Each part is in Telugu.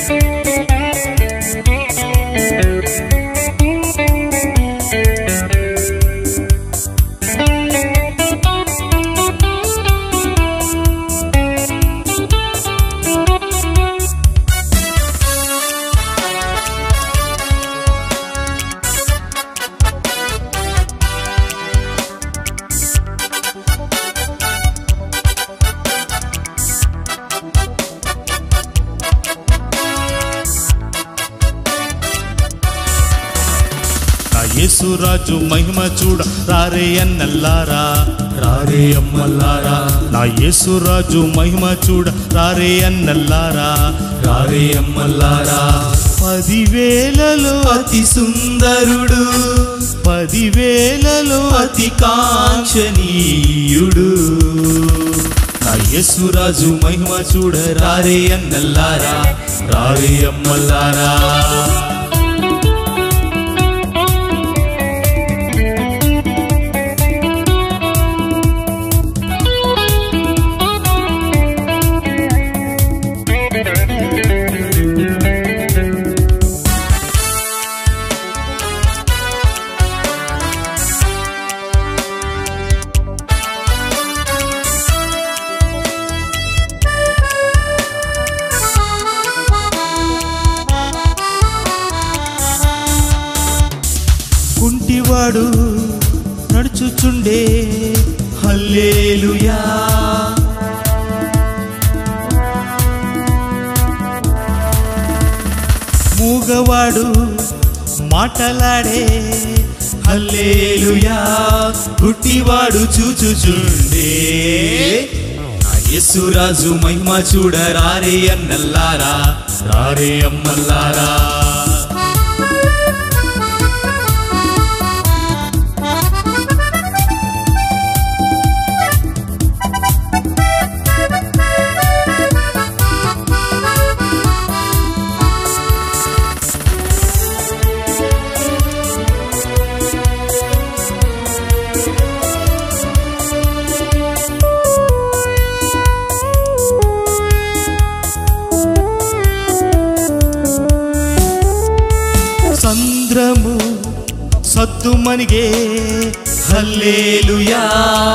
నా యేసురాజు మహిమ చూడ రారే అన్నల్లారా రారే అమ్మల్లారా నా యేసురాజు మహిమ చూడ రారే అన్నల్లారా రారే అమ్మల్లారా పదివేలలో అతి సుందరుడు పదివేలలో అతి కాంక్షణీయుడు నా యేసురాజు మహిమ చూడ రారే అన్నల్లారా రారే అమ్మల్లారా కుంటివాడు నడుచుచుండే హల్లేలుయా మూగవాడు మాటలాడే హల్లేలుయా గుట్టివాడు చూచుచుండే నా యేసురాజు మహిమ చూడ రారే అన్నల్లారా రారే అమ్మల్లారా సంద్రము సత్తు మనిగే హల్లేలుయా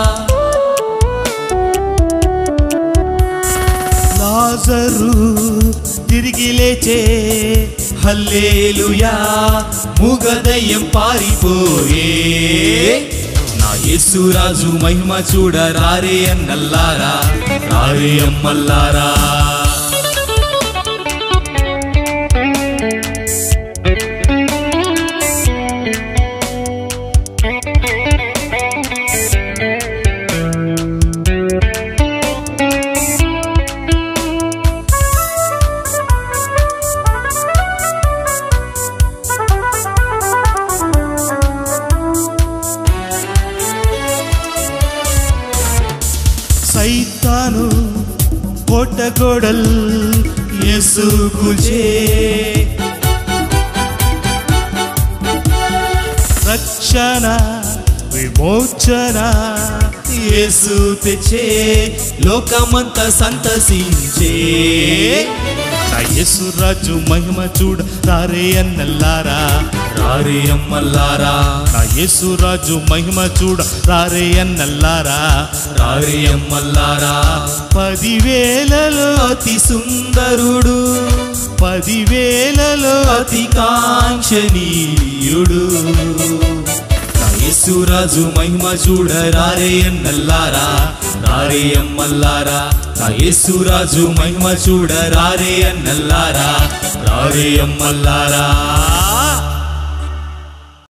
లాజరు తిరిగి లేచే హల్లేలుయా మూగదయ్యం పారిపోయే నా యేసురాజు మహిమ చూడ రారే అన్నల్లారా రారే అమ్మల్లారా సైతాను కోట గోడల్ యేసు కూల్చే రక్షణ విమోచన యేసు తెచ్చే లోకమంతా సంతసించే నా యేసురాజు మహిమ చూడ రారే అన్నల్లారా రారే అమ్మల్లారా నా యేసురాజు మహిమ చూడ రారే అన్నల్లారా రారే అమ్మల్లారా పదివేలలో అతి సుందరుడు పదివేలలో అతి కాంక్షణీయుడు నా యేసురాజు మహిమ చూడ రారే అన్నల్లారా రారే అమ్మల్లారా నా యేసురాజు మహిమ చూడ రారే అన్నల్లారా రారే అమ్మల్లారా